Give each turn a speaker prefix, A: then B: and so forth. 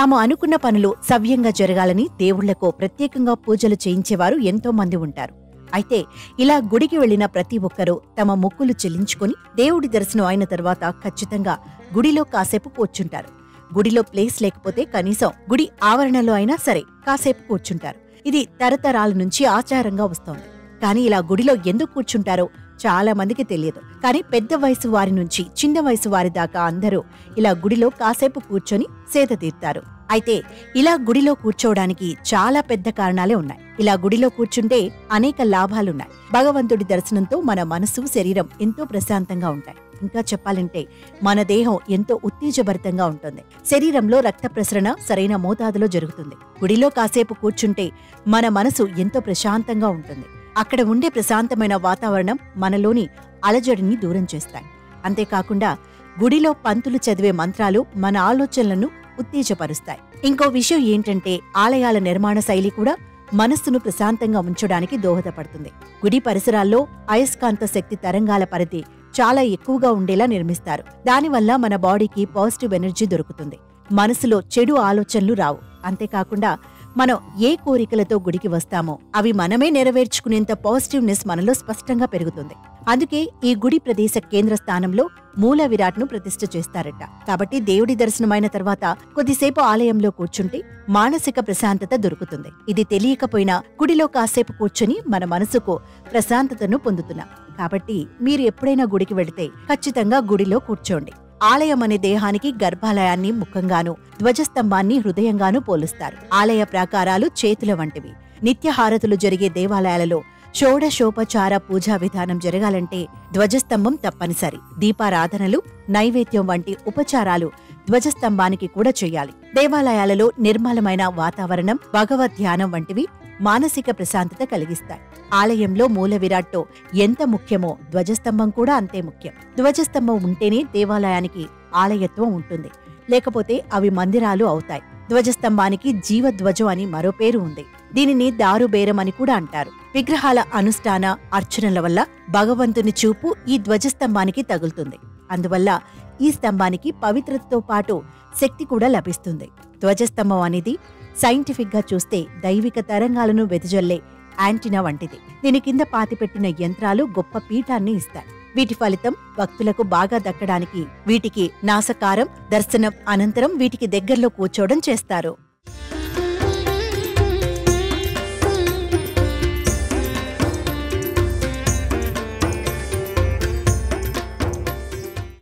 A: తాము అనుకున్న పనులు సవ్యంగా జరగాలని దేవుళ్లకు ప్రత్యేకంగా పూజలు చేయించేవారు ఎంతో మంది ఉంటారు అయితే ఇలా గుడికి వెళ్లిన ప్రతి ఒక్కరూ తమ మొక్కులు చెల్లించుకొని దేవుడి దర్శనం అయిన తర్వాత ఖచ్చితంగా గుడిలో కాసేపు కూర్చుంటారు గుడిలో ప్లేస్ లేకపోతే కనీసం గుడి ఆవరణలో అయినా సరే కాసేపు కూర్చుంటారు ఇది తరతరాల నుంచి ఆచారంగా వస్తోంది కానీ ఇలా గుడిలో ఎందుకు కూర్చుంటారో చాలా మందికి తెలియదు కానీ పెద్ద వయసు వారి నుంచి చిన్న వయసు వారి దాకా అందరూ ఇలా గుడిలో కాసేపు కూర్చొని సేద తీర్తారు అయితే ఇలా గుడిలో కూర్చోవడానికి చాలా పెద్ద కారణాలే ఉన్నాయి ఇలా గుడిలో కూర్చుంటే అనేక లాభాలున్నాయి భగవంతుడి దర్శనంతో మన మనసు శరీరం ఎంతో ప్రశాంతంగా ఉంటాయి ఇంకా చెప్పాలంటే మన దేహం ఎంతో ఉత్తేజభరితంగా ఉంటుంది శరీరంలో రక్త ప్రసరణ సరైన మోతాదులో జరుగుతుంది గుడిలో కాసేపు కూర్చుంటే మన మనసు ఎంతో ప్రశాంతంగా ఉంటుంది అక్కడ ఉండే ప్రశాంతమైన వాతావరణం మనలోని అలజడిని దూరం చేస్తాయి అంతేకాకుండా గుడిలో పంతులు చదివే మంత్రాలు మన ఆలోచనలను ఉత్తేజపరుస్తాయి ఇంకో విషయం ఏంటంటే ఆలయాల నిర్మాణ శైలి కూడా మనస్సును ప్రశాంతంగా ఉంచడానికి దోహదపడుతుంది గుడి పరిసరాల్లో అయస్కాంత శక్తి తరంగాల పరిధి చాలా ఎక్కువగా ఉండేలా నిర్మిస్తారు దానివల్ల మన బాడీకి పాజిటివ్ ఎనర్జీ దొరుకుతుంది మనసులో చెడు ఆలోచనలు రావు అంతేకాకుండా మనం ఏ కోరికలతో గుడికి వస్తామో అవి మనమే నెరవేర్చుకునేంత పాజిటివ్నెస్ మనలో స్పష్టంగా పెరుగుతుంది అందుకే ఈ గుడి ప్రదేశ కేంద్ర స్థానంలో మూల విరాట్ను ప్రతిష్ఠ చేస్తారట కాబట్టి దేవుడి దర్శనమైన తర్వాత కొద్దిసేపు ఆలయంలో కూర్చుంటే మానసిక ప్రశాంతత దొరుకుతుంది ఇది తెలియకపోయినా గుడిలో కాసేపు కూర్చుని మన మనసుకు ప్రశాంతతను పొందుతున్నాం కాబట్టి మీరు ఎప్పుడైనా గుడికి వెళితే ఖచ్చితంగా గుడిలో కూర్చోండి ఆలయం అనే దేహానికి గర్భాలయాన్ని ముఖంగాను ధ్వజస్తంభాన్ని హృదయంగాను పోలుస్తారు ఆలయ ప్రాకారాలు చేతుల వంటివి నిత్యహారతులు జరిగే దేవాలయాలలో షోడశోపచార పూజా విధానం జరగాలంటే ధ్వజస్తంభం తప్పనిసరి దీపారాధనలు నైవేద్యం వంటి ఉపచారాలు ధ్వజస్తంభానికి కూడా చేయాలి దేవాలయాలలో నిర్మలమైన వాతావరణం భగవద్ ధ్యానం వంటివి మానసిక ప్రశాంతత కలిగిస్తాయి ఆలయంలో మూల విరాట్టో ఎంత ముఖ్యమో ధ్వజస్తంభం కూడా అంతే ముఖ్యం ధ్వజస్తంభం ఉంటేనే దేవాలయానికి ఆలయత్వం ఉంటుంది లేకపోతే అవి మందిరాలు అవుతాయి ధ్వజస్తంభానికి జీవధ్వజం అని మరో పేరు ఉంది దీనిని దారుబేరం అని కూడా అంటారు విగ్రహాల అనుష్ఠాన అర్చనల వల్ల భగవంతుని చూపు ఈ ధ్వజస్తంభానికి తగులుతుంది అందువల్ల ఈ స్తంభానికి పవిత్రతతో పాటు శక్తి కూడా లభిస్తుంది ధ్వజస్తంభం అనేది సైంటిఫిక్ గా చూస్తే దైవిక తరంగాలను వెదజల్లే యాంటినా వంటిది దీని కింద పాతిపెట్టిన యంత్రాలు గొప్ప పీఠాన్ని ఇస్తాయి వీటి ఫలితం భక్తులకు బాగా దక్కడానికి వీటికి నాసకారం దర్శనం అనంతరం వీటికి దగ్గరలో కూర్చోవడం చేస్తారు